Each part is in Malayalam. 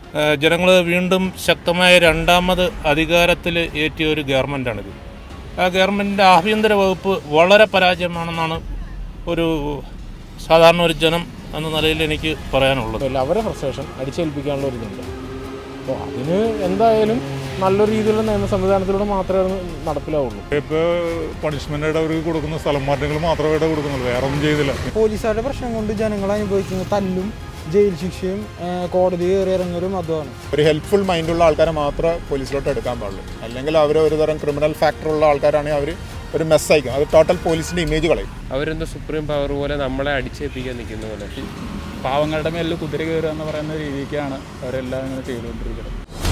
ജനങ്ങൾ വീണ്ടും ശക്തമായ രണ്ടാമത് അധികാരത്തിൽ എത്തിയ ഒരു ഗവൺമെൻറ്റാണിത് ആ ഗവൺമെൻറ്റിൻ്റെ ആഭ്യന്തര വകുപ്പ് വളരെ പരാജയമാണെന്നാണ് ഒരു സാധാരണ ഒരു ജനം എന്ന നിലയിൽ എനിക്ക് പറയാനുള്ളത് അല്ല അവരെ ഫ്രസ്ട്രേഷൻ അടിച്ചേൽപ്പിക്കാനുള്ള ഒരു ഇതുണ്ട് അപ്പോൾ അതിന് എന്തായാലും നല്ലൊരു രീതിയിലുള്ള നിയമ സംവിധാനത്തിലൂടെ മാത്രമേ അത് നടപ്പിലാവുള്ളൂ ഇപ്പോൾ പണിഷ്മെൻ്റ് അവർ കൊടുക്കുന്ന സ്ഥലം മാറ്റങ്ങൾ മാത്രമേ ഇവിടെ കൊടുക്കുന്നുള്ളൂ വേറെ ഒന്നും ചെയ്തില്ല പോലീസുകാരുടെ പ്രശ്നം കൊണ്ട് ജനങ്ങൾ അനുഭവിക്കുന്ന തല്ലും ജയിൽ ശിക്ഷയും ഏഹ് കോടതി കയറി ഇറങ്ങലും അതുമാണ് ഒരു ഹെൽപ്ഫുൾ മൈൻഡുള്ള ആൾക്കാരെ മാത്രമേ പോലീസിലോട്ട് എടുക്കാൻ പാടുള്ളൂ അല്ലെങ്കിൽ അവർ ഒരു തരം ക്രിമിനൽ ഫാക്ടറുള്ള ആൾക്കാരാണെങ്കിൽ അവർ ഒരു മെസ്സായിരിക്കും അത് ടോട്ടൽ പോലീസിൻ്റെ ഇമേജ് കളയും അവരെന്തോ സുപ്രീം പവർ പോലെ നമ്മളെ അടിച്ചേൽപ്പിക്കാൻ നിൽക്കുന്ന പോലെ പാവങ്ങളുടെ മേലിൽ കുതിര കയറുക എന്ന് പറയുന്ന രീതിക്കാണ് അവരെല്ലാം ഇങ്ങനെ ചെയ്തുകൊണ്ടിരിക്കുന്നത്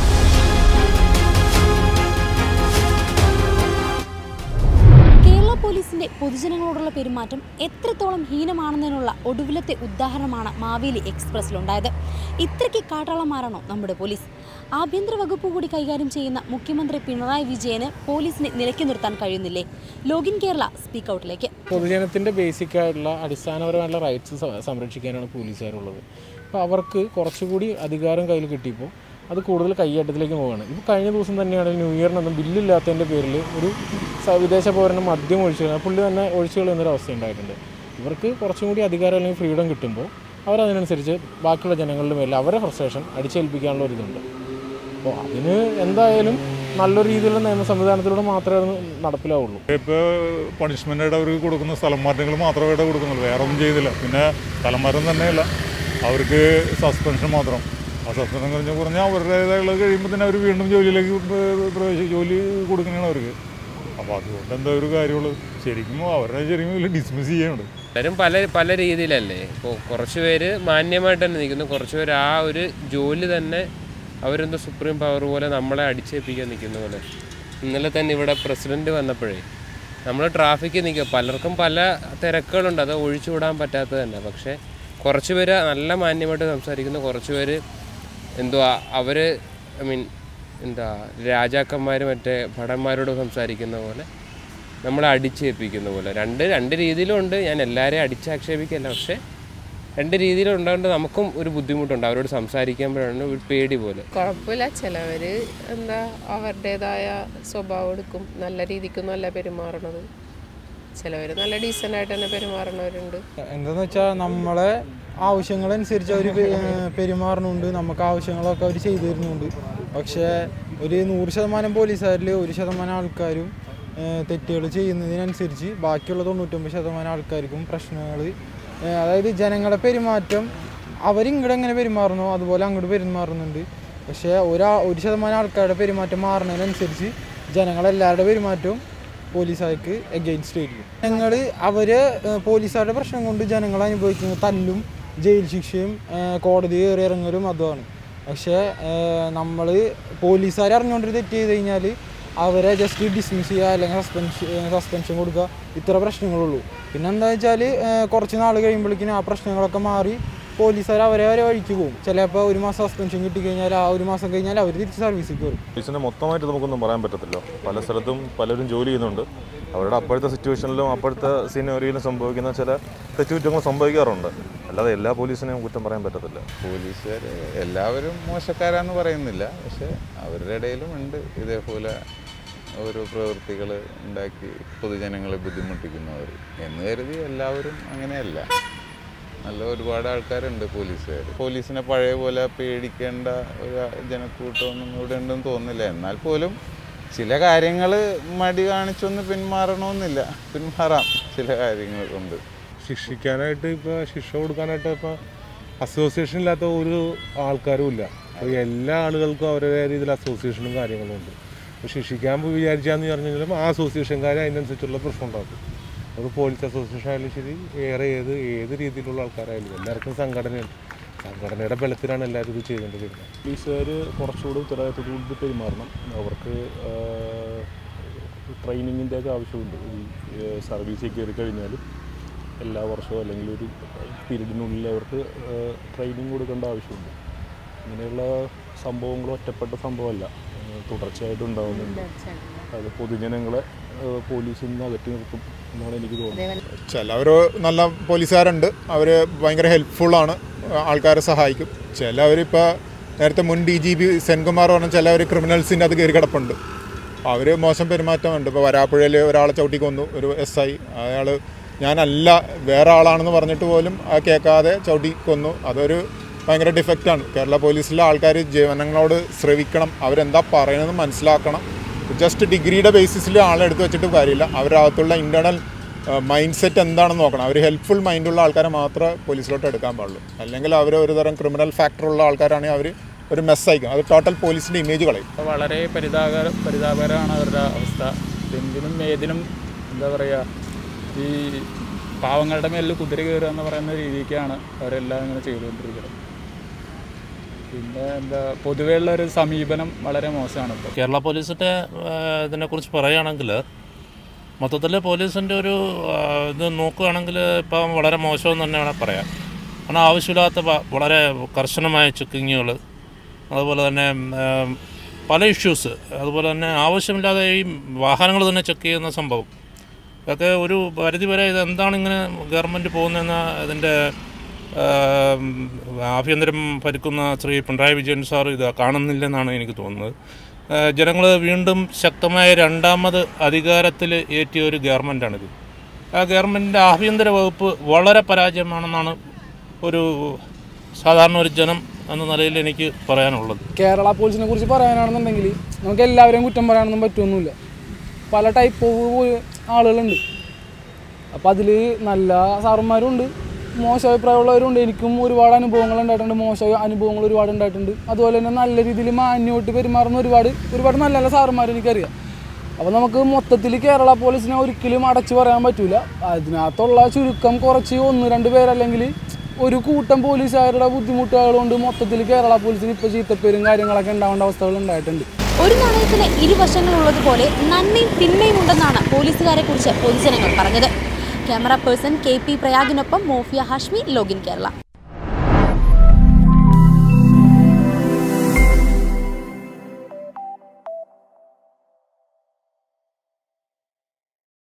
കേരള പോലീസിന്റെ പൊതുജനങ്ങളോടുള്ള പെരുമാറ്റം എത്രത്തോളം ഹീനമാണെന്നതിനുള്ള ഒടുവിലത്തെ ഉദാഹരണമാണ് മാവേലി എക്സ്പ്രസിലുണ്ടായത് ഇത്രയ്ക്ക് കാട്ടാളന്മാരാണോ നമ്മുടെ പോലീസ് ആഭ്യന്തര വകുപ്പ് കൂടി കൈകാര്യം ചെയ്യുന്ന മുഖ്യമന്ത്രി പിണറായി വിജയന് പോലീസിനെ നിലയ്ക്ക് നിർത്താൻ കഴിയുന്നില്ലേ ലോഗിൻ കേരള സ്പീക്ക് ഔട്ടിലേക്ക് പൊതുജനത്തിൻ്റെ ബേസിക് ആയിട്ടുള്ള അടിസ്ഥാനപരമായിട്ടുള്ള റൈറ്റ്സ് സംരക്ഷിക്കാനാണ് പോലീസുകാരുള്ളത് അപ്പോൾ അവർക്ക് കുറച്ചുകൂടി അധികാരം കയ്യിൽ കിട്ടിയപ്പോൾ അത് കൂടുതൽ കൈയേറ്റത്തിലേക്ക് പോവുകയാണ് ഇപ്പോൾ കഴിഞ്ഞ ദിവസം തന്നെയാണ് ന്യൂ ഇയറിനൊന്നും ബില്ലില്ലാത്തതിൻ്റെ പേരിൽ ഒരു സ- വിദേശ പൗരന് മദ്യം ഒഴിച്ചു കളയാൻ പുള്ളി തന്നെ ഒഴിച്ചു കളയുന്നൊരു അവസ്ഥ ഉണ്ടായിട്ടുണ്ട് ഇവർക്ക് കുറച്ചും കൂടി അധികാരം അല്ലെങ്കിൽ ഫ്രീഡം കിട്ടുമ്പോൾ അവരതിനനുസരിച്ച് ബാക്കിയുള്ള ജനങ്ങളുടെ മേലിൽ അവരെ ഫ്രസ്ട്രേഷൻ അടിച്ചേൽപ്പിക്കാനുള്ള ഒരു ഇതുണ്ട് അപ്പോൾ അതിന് എന്തായാലും നല്ലൊരു രീതിയിലുള്ള നിയമ സംവിധാനത്തിലൂടെ മാത്രമേ അത് നടപ്പിലാവുള്ളൂ ഇപ്പോൾ പണിഷ്മെൻ്റ് അവർ കൊടുക്കുന്ന സ്ഥലം മാറ്റങ്ങൾ മാത്രമേ ഇവിടെ കൊടുക്കുന്നുള്ളൂ വേറെ ഒന്നും ചെയ്തില്ല പിന്നെ സ്ഥലം മാറ്റം തന്നെയല്ല അവർക്ക് സസ്പെൻഷൻ മാത്രം ആ സസ്പെൻഷൻ കഴിഞ്ഞ പറഞ്ഞാൽ അവരുടേതായുള്ള കഴിയുമ്പോൾ തന്നെ അവർ വീണ്ടും ജോലിയിലേക്ക് പ്ര- പ്രവേശി ജോലി കൊടുക്കുന്നതാണ് അവർക്ക് അപ്പോൾ അതുകൊണ്ട് എന്താ ഒരു കാര്യമുള്ളത് ശരിക്കും അവരുടെ ശരിക്കും ഡിസ്മിസ് ചെയ്യാനുണ്ട് പലരും പല പല രീതിയിലല്ലേ ഇപ്പോൾ കുറച്ച് പേര് മാന്യമായിട്ട് തന്നെ നിൽക്കുന്നു കുറച്ച് പേര് ആ ഒരു ജോലി തന്നെ അവരെന്തോ സുപ്രീം പവർ പോലെ നമ്മളെ അടിച്ചേൽപ്പിക്കാൻ നിൽക്കുന്ന പോലെ ഇന്നലെ തന്നെ ഇവിടെ പ്രസിഡന്റ് വന്നപ്പോഴേ നമ്മൾ ട്രാഫിക്കിൽ നിൽക്കുക പലർക്കും പല തിരക്കുകളുണ്ട് അത് ഒഴിച്ചുവിടാൻ പറ്റാത്തത് തന്നെ പക്ഷേ കുറച്ച് പേര് നല്ല മാന്യമായിട്ട് സംസാരിക്കുന്നു കുറച്ച് പേര് എന്തുവാ അവർ ഐ മീൻ എന്താ രാജാക്കന്മാർ മറ്റേ ഭടന്മാരോട് സംസാരിക്കുന്ന പോലെ നമ്മളെ അടിച്ചേൽപ്പിക്കുന്ന പോലെ രണ്ട് രണ്ട് രീതിയിലും ഉണ്ട് ഞാൻ എല്ലാവരെയും അടിച്ചാക്ഷേപിക്കല്ല പക്ഷേ രണ്ട് രീതിയിലും ഉണ്ടാകുന്നത് നമുക്കും ഒരു ബുദ്ധിമുട്ടുണ്ട് അവരോട് സംസാരിക്കുമ്പോഴാണ് ഒരു പേടി പോലെ കുഴപ്പമില്ല ചിലവർ എന്താ അവരുടേതായ സ്വഭാവം എടുക്കും നല്ല രീതിക്ക് നല്ല പെരുമാറണത് ചിലവർ നല്ല ഡീസൻ്റ് ആയിട്ട് തന്നെ പെരുമാറണവരുണ്ട് എന്താന്ന് വെച്ചാൽ നമ്മളെ ആവശ്യങ്ങളനുസരിച്ച് അവർ പെരുമാറുന്നുണ്ട് നമുക്ക് ആവശ്യങ്ങളൊക്കെ അവർ ചെയ്തു തരുന്നുണ്ട് പക്ഷേ ഒരു നൂറ് ശതമാനം പോലീസുകാരിൽ ഒരു ശതമാനം ആൾക്കാരും തെറ്റുകൾ ചെയ്യുന്നതിനനുസരിച്ച് ബാക്കിയുള്ള തൊണ്ണൂറ്റൊമ്പത് ശതമാനം ആൾക്കാർക്കും പ്രശ്നങ്ങൾ അതായത് ജനങ്ങളെ പെരുമാറ്റം അവരിങ്ങോട്ട് എങ്ങനെ പെരുമാറുന്നോ അതുപോലെ അങ്ങോട്ട് പെരുമാറുന്നുണ്ട് പക്ഷേ ഒരാ ഒരു ശതമാനം ആൾക്കാരുടെ പെരുമാറ്റം മാറുന്നതിനനുസരിച്ച് ജനങ്ങളെല്ലാവരുടെ പെരുമാറ്റവും പോലീസുകാർക്ക് എഗെയിൻസ്റ്റ് ആയിരിക്കും ഞങ്ങൾ അവർ പോലീസുകാരുടെ പ്രശ്നം കൊണ്ട് ജനങ്ങൾ അനുഭവിക്കുന്ന തല്ലും ജയിൽ ശിക്ഷയും ഏഹ് കോടതി കയറി ഇറങ്ങലും അതുമാണ് പക്ഷേ നമ്മൾ പോലീസുകാർ അറിഞ്ഞുകൊണ്ടൊരു തെറ്റ് ചെയ്ത് കഴിഞ്ഞാൽ അവരെ ജസ്റ്റ് ഡിസ്മിസ് ചെയ്യുക അല്ലെങ്കിൽ സസ്പെൻഷൻ സസ്പെൻഷൻ കൊടുക്കുക ഇത്ര പ്രശ്നങ്ങളുള്ളൂ പിന്നെ എന്താ വെച്ചാൽ കുറച്ച് നാൾ കഴിയുമ്പോഴേക്കിനും ആ പ്രശ്നങ്ങളൊക്കെ മാറി പോലീസുകാർ അവരെ അവരെ വഴിക്ക് പോകും ചിലപ്പോൾ ഒരു മാസം സസ്പെൻഷൻ കിട്ടിക്കഴിഞ്ഞാൽ ആ ഒരു മാസം കഴിഞ്ഞാൽ അവർ തിരിച്ച് സർവീസിൽ കയറും പോലീസിനെ മൊത്തമായിട്ട് നമുക്കൊന്നും പറയാൻ പറ്റത്തില്ല പല സ്ഥലത്തും പലരും ജോലി ചെയ്യുന്നുണ്ട് അവരുടെ അപ്പോഴത്തെ സിറ്റുവേഷനിലും അപ്പോഴത്തെ സീനറിയിലും സംഭവിക്കുന്ന ചില തെറ്റുകുറ്റങ്ങൾ സംഭവിക്കാറുണ്ട് അല്ലാതെ എല്ലാ പോലീസിനെയും കുറ്റം പറയാൻ പറ്റത്തില്ല പോലീസുകാർ എല്ലാവരും മോശക്കാരാന്ന് പറയുന്നില്ല പക്ഷെ അവരുടെ ഇടയിലും ഉണ്ട് ഇതേപോലെ ഓരോ പ്രവൃത്തികൾ ഉണ്ടാക്കി പൊതുജനങ്ങളെ ബുദ്ധിമുട്ടിക്കുന്നവർ എന്ന് കരുതി എല്ലാവരും അങ്ങനെയല്ല നല്ല ഒരുപാട് ആൾക്കാരുണ്ട് പോലീസുകാർ പോലീസിനെ പഴയ പോലെ പേടിക്കേണ്ട ഒരു ജനക്കൂട്ടമൊന്നും ഇവിടെ ഉണ്ടെന്ന് തോന്നുന്നില്ല എന്നാൽ പോലും ചില കാര്യങ്ങൾ മടി കാണിച്ചൊന്ന് പിന്മാറണമെന്നില്ല പിന്മാറാം ചില കാര്യങ്ങൾ കൊണ്ട് ശിക്ഷിക്കാനായിട്ട് ഇപ്പോൾ ശിക്ഷ കൊടുക്കാനായിട്ട് ഇപ്പോൾ അസോസിയേഷൻ ഇല്ലാത്ത ഒരു ആൾക്കാരും ഇല്ല അപ്പോൾ എല്ലാ ആളുകൾക്കും അവരുടെ രീതിയിൽ അസോസിയേഷനും കാര്യങ്ങളും ഉണ്ട് അപ്പോൾ ശിക്ഷിക്കാൻ പോയി വിചാരിച്ചാന്ന് പറഞ്ഞു കഴിഞ്ഞാലും ആ അസോസിയേഷൻകാർ അതിനനുസരിച്ചുള്ള പ്രശ്നം ഉണ്ടാക്കും അത് പോലീസ് അസോസിയേഷൻ ആയാലും ശരി വേറെ ഏത് ഏത് രീതിയിലുള്ള ആൾക്കാരായാലും എല്ലാവർക്കും സംഘടനയുണ്ട് സംഘടനയുടെ ബലത്തിലാണ് എല്ലാവരും ഇത് ചെയ്തുകൊണ്ടിരിക്കുന്നത് പോലീസുകാർ കുറച്ചുകൂടി ഉത്തരവാദിത്തത്തോട് പെരുമാറണം അവർക്ക് ട്രെയിനിങ്ങിൻ്റെ ഒക്കെ ആവശ്യമുണ്ട് ഈ സർവീസിൽ കയറി കഴിഞ്ഞാൽ എല്ലാ വർഷവും അല്ലെങ്കിൽ ഒരു പീരീഡിനുള്ളിൽ അവർക്ക് ട്രെയിനിങ് കൊടുക്കേണ്ട ആവശ്യമുണ്ട് ഇങ്ങനെയുള്ള സംഭവങ്ങൾ ഒറ്റപ്പെട്ട സംഭവമല്ല ഏഹ് തുടർച്ചയായിട്ട് ഉണ്ടാകുന്നുണ്ട് അത് പൊതുജനങ്ങളെ ഏഹ് പോലീസിൽ നിന്ന് അകറ്റി നിർത്തും എന്നാണ് എനിക്ക് തോന്നുന്നത് ചിലവർ നല്ല പോലീസുകാരുണ്ട് അവർ ഭയങ്കര ഹെൽപ്ഫുള്ളാണ് ആൾക്കാരെ സഹായിക്കും ചിലവരിപ്പോൾ നേരത്തെ മുൻ ഡി ജി പി സെൻകുമാർ പറഞ്ഞ ചില ഒരു ക്രിമിനൽസിൻ്റെ അത് കയറി കിടപ്പുണ്ട് അപ്പോൾ അവർ മോശം പെരുമാറ്റമുണ്ട് ഇപ്പോൾ വരാപ്പുഴയിൽ ഒരാളെ ചവിട്ടി കൊന്നു ഒരു എസ് ഐ അയാൾ ഞാനല്ല വേറെ ആളാണെന്ന് പറഞ്ഞിട്ട് പോലും ആ കേൾക്കാതെ ചവിട്ടി കൊന്നു അതൊരു ഭയങ്കര ഡിഫക്റ്റാണ് കേരള പോലീസിലെ ആൾക്കാർ ജീവനങ്ങളോട് ശ്രവിക്കണം അവരെന്താ പറയണമെന്ന് മനസ്സിലാക്കണം ജസ്റ്റ് ഡിഗ്രിയുടെ ബേസിസിൽ ആളെ എടുത്ത് വെച്ചിട്ട് കാര്യമില്ല അവരുടെ അകത്തുള്ള ഇൻറ്റേർണൽ മൈൻഡ് സെറ്റ് എന്താണെന്ന് നോക്കണം അവർ ഹെൽപ്ഫുൾ മൈൻഡുള്ള ആൾക്കാരെ മാത്രമേ പോലീസിലോട്ട് എടുക്കാൻ പാടുള്ളൂ അല്ലെങ്കിൽ അവർ ഒരു തരം ക്രിമിനൽ ഫാക്ടറുള്ള ആൾക്കാരാണെങ്കിൽ അവർ ഒരു മെസ്സായിരിക്കും അത് ടോട്ടൽ പോലീസിൻ്റെ ഇമേജ് കളയും വളരെ പരിതാപകര പരിതാപകരമാണ് അവരുടെ അവസ്ഥ എന്തിനും ഏതിനും എന്താ പറയുക ഈ പാവങ്ങളുടെ മേലിൽ കുതിര കയറുക എന്ന് പറയുന്ന രീതിക്കാണ് അവരെല്ലാം ഇങ്ങനെ ചെയ്തുകൊണ്ടിരിക്കുന്നത് പിന്നെ എന്താ പൊതുവെയുള്ള ഒരു സമീപനം വളരെ മോശമാണ് ഇപ്പോൾ കേരള പോലീസിൻ്റെ ഇതിനെക്കുറിച്ച് പറയുകയാണെങ്കിൽ മൊത്തത്തിൽ പോലീസിൻ്റെ ഒരു ആ, ഇത് നോക്കുകയാണെങ്കിൽ ഇപ്പം വളരെ മോശമെന്ന് തന്നെ വേണം പറയാം കാരണം ആവശ്യമില്ലാത്ത വ- വളരെ കർശനമായ ചെക്കിങ്ങുകൾ അതുപോലെ തന്നെ ഉം, പല ഇഷ്യൂസ് അതുപോലെ തന്നെ ആവശ്യമില്ലാതെ ഈ വാഹനങ്ങൾ തന്നെ ചെക്ക് ചെയ്യുന്ന സംഭവം ഇതൊക്കെ ഒരു പരിധി വരെ ഇത് എന്താണ് ഇങ്ങനെ ഗവൺമെൻറ് പോകുന്നതെന്ന ഇതിൻ്റെ ആം, ആഭ്യന്തരം ഭരിക്കുന്ന ശ്രീ പിണറായി വിജയൻ സാർ ഇത് കാണുന്നില്ലെന്നാണ് എനിക്ക് തോന്നുന്നത് ജനങ്ങൾ വീണ്ടും ശക്തമായ രണ്ടാമത് അധികാരത്തിൽ ഏറ്റിയ ഒരു ഗവൺമെൻറ്റാണിത് ആ ഗവൺമെൻറ്റിൻ്റെ ആഭ്യന്തര വകുപ്പ് വളരെ പരാജയമാണെന്നാണ് ഒരു സാധാരണ ഒരു ജനം എന്ന നിലയിൽ എനിക്ക് പറയാനുള്ളത് കേരള പോലീസിനെ കുറിച്ച് പറയാനാണെന്നുണ്ടെങ്കിൽ നമുക്ക് എല്ലാവരെയും കുറ്റം പറയാനൊന്നും പറ്റുമൊന്നുമില്ല പല ടൈപ്പ് ഓഫ് ആളുകളുണ്ട് അപ്പോൾ അതിൽ നല്ല സാറന്മാരും ഉണ്ട് മോശം അഭിപ്രായമുള്ളവരുണ്ട് എനിക്കും ഒരുപാട് അനുഭവങ്ങൾ ഉണ്ടായിട്ടുണ്ട് മോശം അനുഭവങ്ങൾ ഒരുപാട് ഉണ്ടായിട്ടുണ്ട് അതുപോലെ തന്നെ നല്ല രീതിയിൽ മാന്യമായിട്ട് പെരുമാറുന്ന ഒരുപാട് ഒരുപാട് നല്ല നല്ല സാറന്മാർ എനിക്കറിയാം അപ്പോൾ നമുക്ക് മൊത്തത്തിൽ കേരള പോലീസിനെ ഒരിക്കലും അടച്ചു പറയാൻ പറ്റില്ല അതിനകത്തുള്ള ചുരുക്കം കുറച്ച് ഒന്ന് രണ്ട് പേരല്ലെങ്കിൽ ഒരു കൂട്ടം പോലീസുകാരുടെ ബുദ്ധിമുട്ടുകൾ കൊണ്ട് മൊത്തത്തിൽ കേരള പോലീസിന് ഇപ്പോൾ ചീത്തപ്പേരും കാര്യങ്ങളൊക്കെ ഉണ്ടാവേണ്ട അവസ്ഥകൾ ഉണ്ടായിട്ടുണ്ട് ഒരു നാണയത്തിന് ഇരുവശങ്ങളുള്ളതുപോലെ നന്മയും തിന്മയും ഉണ്ടെന്നാണ് പോലീസുകാരെ കുറിച്ച് പൊതുജനങ്ങൾ പറഞ്ഞത് ക്യാമറ പേഴ്സൺ കെ പി പ്രയാഗിനൊപ്പം മോഫിയ ഹാഷ്മി ലോഗിൻ കേരള